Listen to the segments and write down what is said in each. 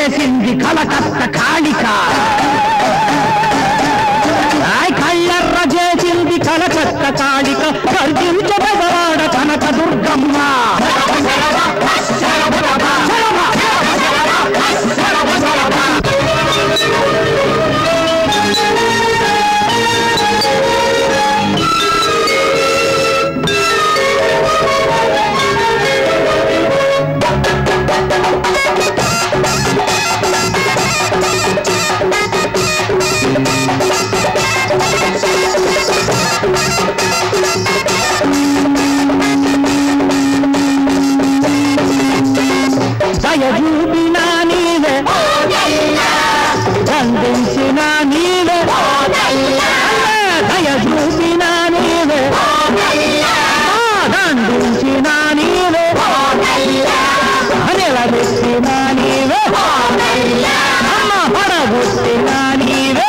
చేసింది కలకత్త కాళిక ఆయ్ కళ్ళెర్ర చేసింది కలకత్త కాళిక గర్జించబడవాడ కనక దుర్గమ్మ దయచూపిన నీవే దండించిన నీవే దయచూపిన నీవే దండించిన నీవే నిలబెట్టిన నీవే అమ్మ పడగొట్టిన నీవే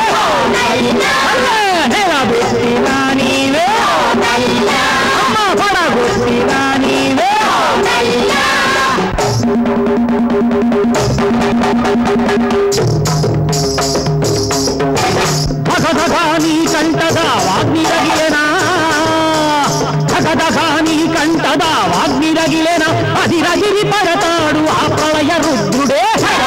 నిలబెట్టిన నీవే అమ్మ పడగొట్టిన నీవే ధగధగా నీ కంటదా వాగ్ని రగిలేనా ధగధగా నీ కంటదా వాగ్ని రగిలేనా అది రగిలి పడతాడు ఆ ప్రళయ రుద్రుడే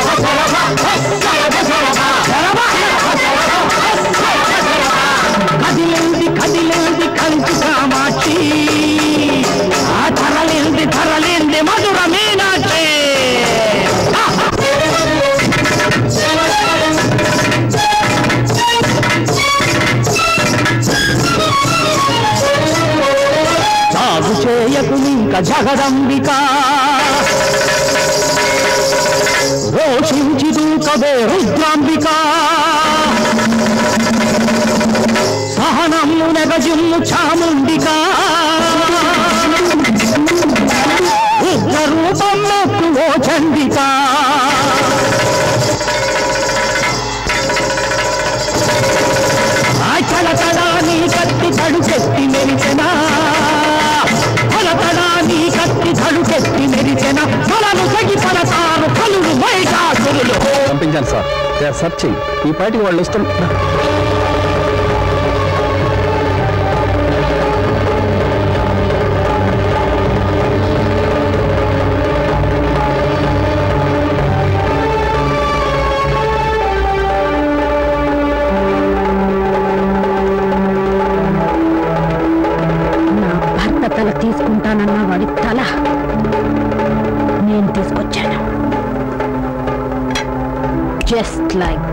కదిలేంది కదిలేంది కంచి కామాక్షి ఆ ధరలేంది ధరలేంది మధుర మీనాక్షి సాగు చేయకు ఇంక జగదంబిక రోషించి దూకవే రుద్రాంబిక సహనము నెగజిమ్ము చాముండిక ఉగ్ర రూపం నొక్కు ఓ చండిక ఆ చలతడా నీ కత్తి తడుకెత్తి మెరిచెనా ఫలతడా నీ కత్తి తడుకెత్తి మెరిచెనా ఫలను సగి పడతారు కలుడు మైకాసురులు పంపించాను సార్ దే ఆర్ సర్చింగ్ ఈ పార్టీకి వాళ్ళు ఇష్టం నా భర్త తల తీసుకుంటానన్న వాడి తల నేను తీసుకొచ్చాను జస్ట్ లైక్